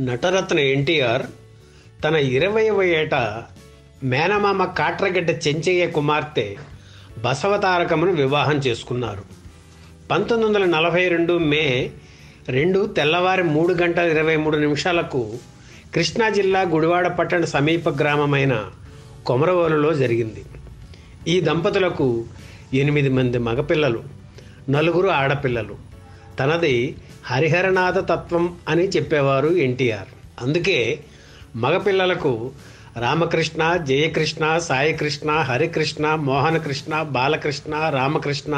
నటరత్న ఎన్టీఆర్ తన ఇరవైవ ఏట మేనమామ కాట్రగడ్డ చెంచయ్య కుమార్తె బసవతారకమును వివాహం చేసుకున్నారు పంతొమ్మిది వందల నలభై రెండు మే రెండు తెల్లవారి మూడు గంటల ఇరవై మూడు నిమిషాలకు కృష్ణా జిల్లా గుడివాడ పట్టణ సమీప గ్రామమైన కొమరవోలులో జరిగింది ఈ దంపతులకు ఎనిమిది మంది మగపిల్లలు నలుగురు ఆడపిల్లలు తనది హరిహరనాథ తత్వం అని చెప్పేవారు ఎన్టీఆర్ అందుకే మగపిల్లలకు రామకృష్ణ జయకృష్ణ సాయికృష్ణ హరికృష్ణ మోహనకృష్ణ బాలకృష్ణ రామకృష్ణ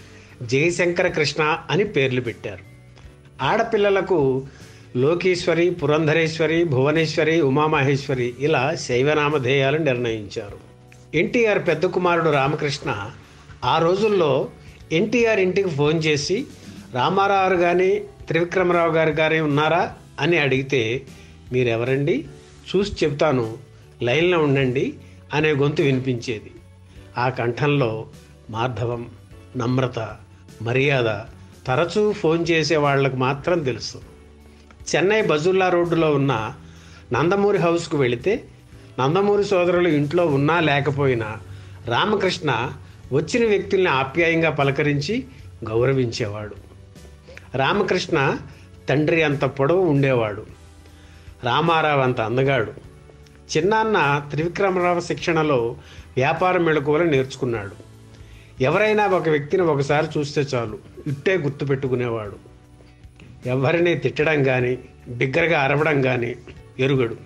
జయశంకర కృష్ణ అని పేర్లు పెట్టారు ఆడపిల్లలకు లోకేశ్వరి పురంధరేశ్వరి భువనేశ్వరి ఉమామహేశ్వరి ఇలా శైవనామధేయాలు నిర్ణయించారు ఎన్టీఆర్ పెద్ద కుమారుడు రామకృష్ణ ఆ రోజుల్లో ఎన్టీఆర్ ఇంటికి ఫోన్ చేసి రామారావు కానీ త్రివిక్రమరావు గారు కానీ ఉన్నారా అని అడిగితే మీరెవరండి చూసి చెప్తాను లైన్లో ఉండండి అనే గొంతు వినిపించేది ఆ కంఠంలో మార్ధవం నమ్రత మర్యాద తరచూ ఫోన్ చేసే వాళ్ళకు మాత్రం తెలుసు చెన్నై బజుల్లా రోడ్డులో ఉన్న నందమూరి హౌస్కు వెళితే నందమూరి సోదరులు ఇంట్లో ఉన్నా లేకపోయినా రామకృష్ణ వచ్చిన వ్యక్తుల్ని ఆప్యాయంగా పలకరించి గౌరవించేవాడు రామకృష్ణ తండ్రి అంత పొడవు ఉండేవాడు రామారావు అంత అందగాడు చిన్నాన్న త్రివిక్రమరావు శిక్షణలో వ్యాపార మెళకువలు నేర్చుకున్నాడు ఎవరైనా ఒక వ్యక్తిని ఒకసారి చూస్తే చాలు ఇట్టే గుర్తుపెట్టుకునేవాడు ఎవరిని తిట్టడం కానీ బిగ్గరగా అరవడం కానీ ఎరుగడు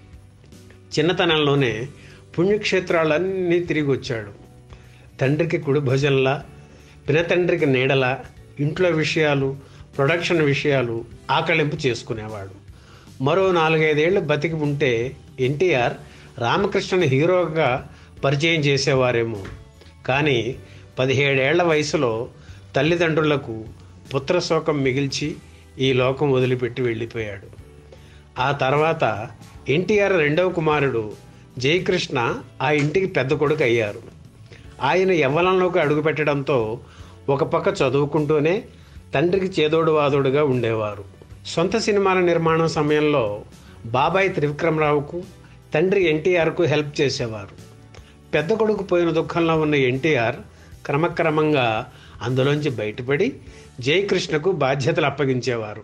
చిన్నతనంలోనే పుణ్యక్షేత్రాలన్నీ తిరిగి వచ్చాడు తండ్రికి కుడి భుజంలా పినతండ్రికి నీడల ఇంట్లో విషయాలు ప్రొడక్షన్ విషయాలు ఆకలింపు చేసుకునేవాడు మరో నాలుగైదేళ్లు బతికి ఉంటే ఎన్టీఆర్ రామకృష్ణని హీరోగా పరిచయం చేసేవారేమో కానీ పదిహేడేళ్ల వయసులో తల్లిదండ్రులకు పుత్రశోకం మిగిల్చి ఈ లోకం వదిలిపెట్టి వెళ్ళిపోయాడు ఆ తర్వాత ఎన్టీఆర్ రెండవ కుమారుడు జయకృష్ణ ఆ ఇంటికి పెద్ద కొడుకు అయ్యారు ఆయన యవ్వనంలోకి అడుగుపెట్టడంతో ఒక పక్క చదువుకుంటూనే తండ్రికి చేదోడు వాదోడుగా ఉండేవారు సొంత సినిమాల నిర్మాణం సమయంలో బాబాయ్ త్రివిక్రమరావుకు తండ్రి ఎన్టీఆర్కు హెల్ప్ చేసేవారు పెద్ద కొడుకు పోయిన దుఃఖంలో ఉన్న ఎన్టీఆర్ క్రమక్రమంగా అందులోంచి బయటపడి జయకృష్ణకు బాధ్యతలు అప్పగించేవారు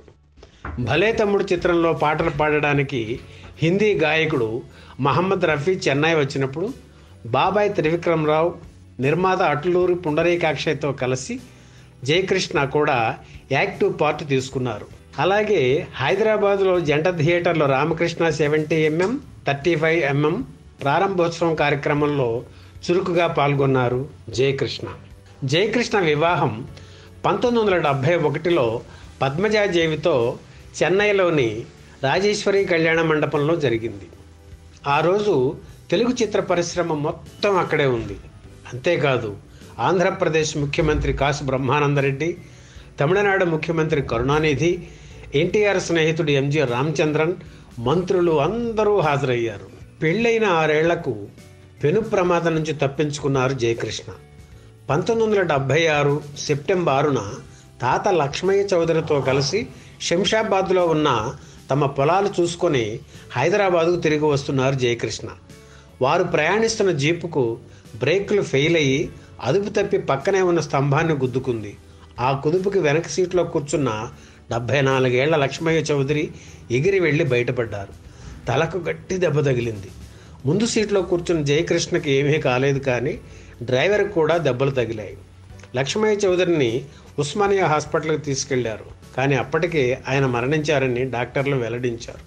భలే తమ్ముడు చిత్రంలో పాటలు పాడడానికి హిందీ గాయకుడు మహమ్మద్ రఫీ చెన్నై వచ్చినప్పుడు బాబాయ్ త్రివిక్రమరావు నిర్మాత అట్లూరి పుండరీకాక్షయ్యతో కలిసి జయకృష్ణ కూడా యాక్టివ్ పార్ట్ తీసుకున్నారు అలాగే హైదరాబాద్లో జంట థియేటర్లో Ramakrishna seventy MM thirty five MM ప్రారంభోత్సవం కార్యక్రమంలో చురుకుగా పాల్గొన్నారు జయకృష్ణ జయకృష్ణ వివాహం పంతొమ్మిది వందల డెబ్భై ఒకటిలో పద్మజాదేవితో చెన్నైలోని రాజేశ్వరి కళ్యాణ మండపంలో జరిగింది ఆ రోజు తెలుగు చిత్ర పరిశ్రమ మొత్తం అక్కడే ఉంది అంతేకాదు ఆంధ్రప్రదేశ్ ముఖ్యమంత్రి కాసు బ్రహ్మానందరెడ్డి తమిళనాడు ముఖ్యమంత్రి కరుణానిధి ఎన్టీఆర్ స్నేహితుడు ఎంజి రామచంద్రన్ మంత్రులు అందరూ హాజరయ్యారు పెళ్ళైన ఆరేళ్లకు పెను ప్రమాదం నుంచి తప్పించుకున్నారు జయకృష్ణ పంతొమ్మిది వందల డెబ్భై ఆరు సెప్టెంబర్ ఆరున తాత లక్ష్మయ్య చౌదరితో కలిసి శంషాబాద్లో ఉన్న తమ పొలాలు చూసుకొని హైదరాబాదుకు తిరిగి వస్తున్నారు జయకృష్ణ వారు ప్రయాణిస్తున్న జీపుకు బ్రేకులు ఫెయిల్ అయ్యి అదుపు తప్పి పక్కనే ఉన్న స్తంభాన్ని గుద్దుకుంది ఆ కుదుపుకి వెనక సీట్లో కూర్చున్న డెబ్భై నాలుగేళ్ల లక్ష్మయ్య చౌదరి ఎగిరి వెళ్ళి బయటపడ్డారు తలకు గట్టి దెబ్బ తగిలింది ముందు సీట్లో కూర్చున్న జయకృష్ణకి ఏమీ కాలేదు కానీ డ్రైవర్ కూడా దెబ్బలు తగిలాయి లక్ష్మయ్య చౌదరిని ఉస్మానియా హాస్పిటల్కి తీసుకెళ్లారు కానీ అప్పటికే ఆయన మరణించారని డాక్టర్లు వెల్లడించారు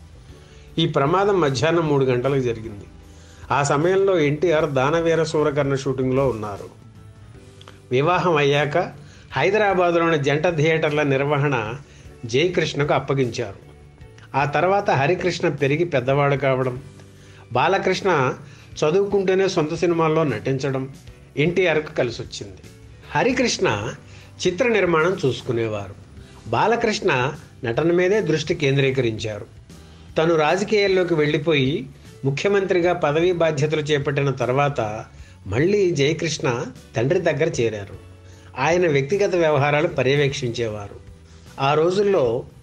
ఈ ప్రమాదం మధ్యాహ్నం మూడు గంటలకు జరిగింది ఆ సమయంలో ఎన్టీఆర్ దానవీర సూరకర్ణ షూటింగ్లో ఉన్నారు వివాహం అయ్యాక హైదరాబాద్లోని జంట థియేటర్ల నిర్వహణ జయకృష్ణకు అప్పగించారు ఆ తర్వాత హరికృష్ణ పెరిగి పెద్దవాడు కావడం బాలకృష్ణ చదువుకుంటూనే సొంత సినిమాల్లో నటించడం ఎన్టీఆర్కు కలిసి వచ్చింది హరికృష్ణ చిత్ర నిర్మాణం చూసుకునేవారు బాలకృష్ణ నటన మీదే దృష్టి కేంద్రీకరించారు తను రాజకీయాల్లోకి వెళ్ళిపోయి ముఖ్యమంత్రిగా పదవీ బాధ్యతలు చేపట్టిన తర్వాత మళ్ళీ జయకృష్ణ తండ్రి దగ్గర చేరారు ఆయన వ్యక్తిగత వ్యవహారాలు పర్యవేక్షించేవారు ఆ రోజుల్లో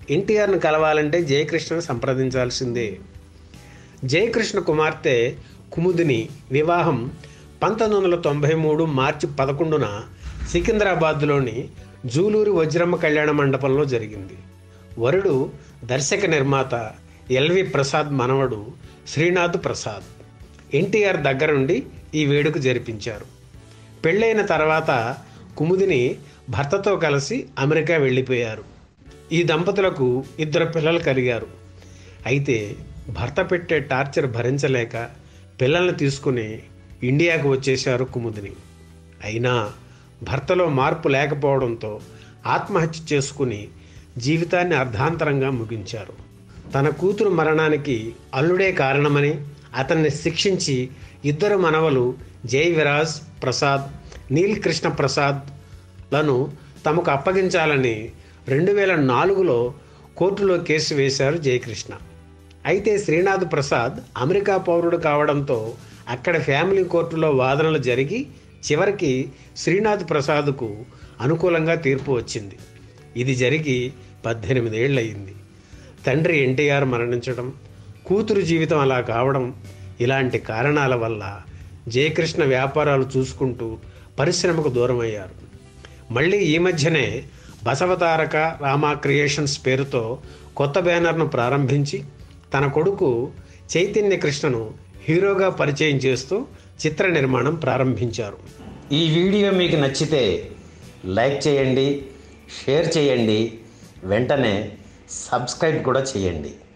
ఎన్టీఆర్ను కలవాలంటే జయకృష్ణను సంప్రదించాల్సిందే జయకృష్ణ కుమార్తె కుముదిని వివాహం పంతొమ్మిది వందల తొంభై మూడు మార్చి పదకొండున సికింద్రాబాద్లోని జూలూరు వజ్రమ్మ కళ్యాణ మండపంలో జరిగింది వరుడు దర్శక నిర్మాత ఎల్వి ప్రసాద్ మనవడు శ్రీనాథ్ ప్రసాద్ ఎన్టీఆర్ దగ్గరుండి ఈ వేడుక జరిపించారు పెళ్ళైన తర్వాత కుముదిని భర్తతో కలిసి అమెరికా వెళ్ళిపోయారు ఈ దంపతులకు ఇద్దరు పిల్లలు కలిగారు అయితే భర్త పెట్టే టార్చర్ భరించలేక పిల్లల్ని తీసుకుని ఇండియాకు వచ్చేశారు కుముదిని అయినా భర్తలో మార్పు లేకపోవడంతో ఆత్మహత్య చేసుకుని జీవితాన్ని అర్ధాంతరంగా ముగించారు తన కూతురు మరణానికి అల్లుడే కారణమని అతన్ని శిక్షించి ఇద్దరు మనవలు జై విరాజ్ ప్రసాద్ నీల్ కృష్ణ ప్రసాద్లను తమకు అప్పగించాలని రెండు వేల నాలుగులో కోర్టులో కేసు వేశారు జయకృష్ణ అయితే శ్రీనాథ్ ప్రసాద్ అమెరికా పౌరుడు కావడంతో అక్కడ ఫ్యామిలీ కోర్టులో వాదనలు జరిగి చివరికి శ్రీనాథ్ ప్రసాద్కు అనుకూలంగా తీర్పు వచ్చింది ఇది జరిగి పద్దెనిమిదేళ్ళయింది తండ్రి ఎన్టీఆర్ మరణించడం కూతురు జీవితం అలా కావడం ఇలాంటి కారణాల వల్ల జయకృష్ణ వ్యాపారాలు చూసుకుంటూ పరిశ్రమకు దూరమయ్యారు మళ్ళీ ఈ మధ్యనే బసవతారక రామా క్రియేషన్స్ పేరుతో కొత్త బ్యానర్ను ప్రారంభించి తన కొడుకు చైతన్య కృష్ణను హీరోగా పరిచయం చేస్తూ చిత్ర నిర్మాణం ప్రారంభించారు ఈ వీడియో మీకు నచ్చితే లైక్ చేయండి షేర్ చేయండి వెంటనే సబ్స్క్రైబ్ కూడా చేయండి